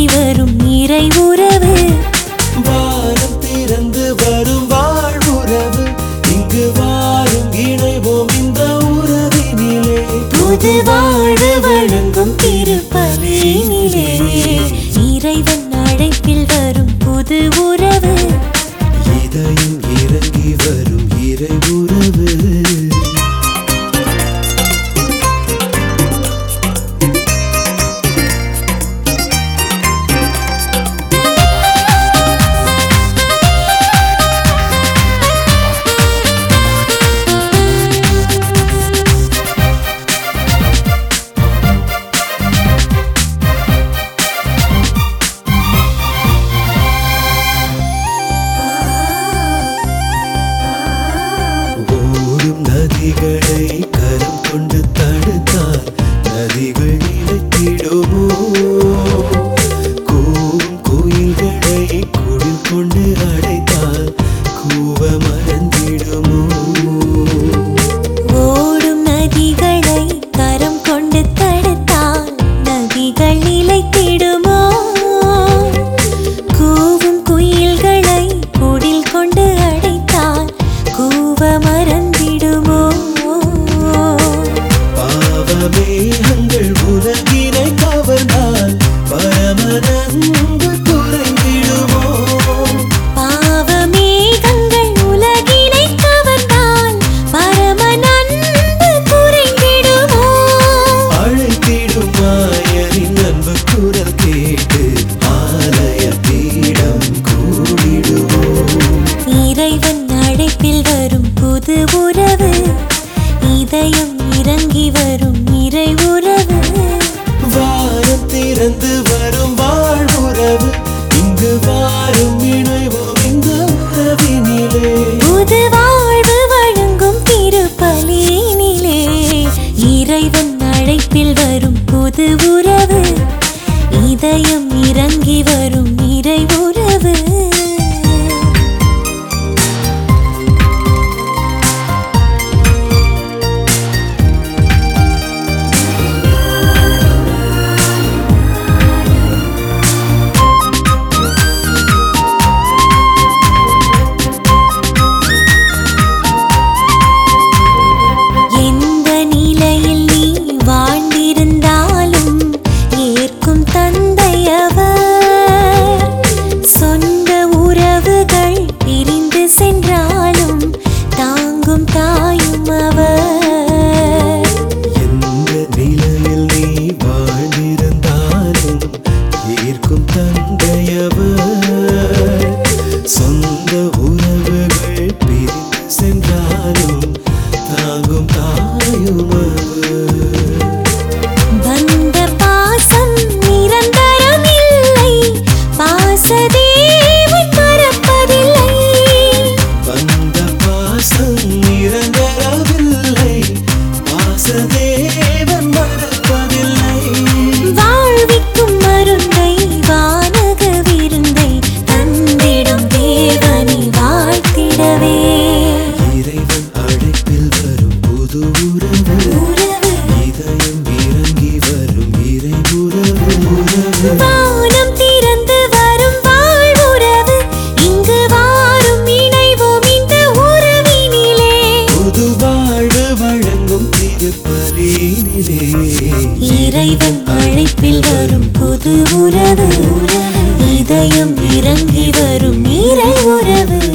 வரும் இறை உறவு வானம் திறந்து வரும் வாழ்வுறவு இங்கு வாரும் இணைவோம் இந்த உறவினிலே புது வாழ்வு வழங்கும் திருப்பலியினிலே இறைவன் அழைப்பில் வரும் புது உறவு இதயம் இறங்கி வரும் இறை உறவு ஓடும் நதிகளை கரம் கொண்டு தடுத்தால் நதிகள் நிலைத்திடுமோ கூவும் கோயில்களை குடில் கொண்டு அடைத்தால் கூவ மறந்திடுமோ ஓடும் நதிகளை கரம் கொண்டு தடுத்தால் நதிகள் நிலைத்திடுமோ கூவும் குயில்களை குடில் கொண்டு அடைத்தால் கூவ மறந்திடுமோ பாவமேகங்கள் உலகினை கவர்ந்தால் பரமனந்து குறைந்திடுமோ பாவமேகங்கள் உலகினை கவர்ந்தால் பரம நன்பு குறைந்திடுமோ அழைத்திடும் மாயரின் அன்பு குரல் கேட்டு ஆலய பீடம் கூடிடுவோம் இறைவன் அழைப்பில் வரும் புது உறவு இதயம் இறங்கி வரும் இறை உறவு வாரம் திறந்து வரும் வாழ்வுறவு இங்கு வாரும் இணைவோம் இந்த உறவினிலே புது வாழ்வு வழங்கும் திருப்பலியினிலே இறைவன் அழைப்பில் வரும் புது உறவு இதயம் இறங்கி வரும் இறை உறவு எந்த நிலையில் நீ வாழ்ந்திருந்தாலும் ஏற்கும் தந்தையவர் சொந்த உறவுகள் பிரிந்து சென்றாலும் தாங்கும் தாயும் அவர் எந்த நிலையில் நீ வாழ்ந்திருந்தாலும் ஏற்கும் தந்தையவர் சொந்த உறவுகள் பிரிந்து சென்றாலும் தாங்கும் தாயும் அவர் வந்த பாசம் நிரந்தரம் இல்லை பாசதேவன் மறப்பதில்லை வந்த பாசம் நிரந்தரவில்லை பாசதேவன் மறப்பதில்லை வாழ்விக்கும் மருந்தை வானக விருந்தை தந்திடும் தேவனை வாழ்த்திடவே இறைவன் அழைப்பில் வரும் புது உறவு உறவு இதயம் இறங்கி வரும் இறை உறவு உறவு வானம் திறந்து வரும் வாழ்வுறவு இங்கு வாரும் இணைவோம் இந்த உறவினிலே புது வாழ்வு வழங்கும் திருப்பலியினிலே இறைவன் அழைப்பில் வரும் புது உறவு இதயம் இறங்கி வரும் இறை உறவு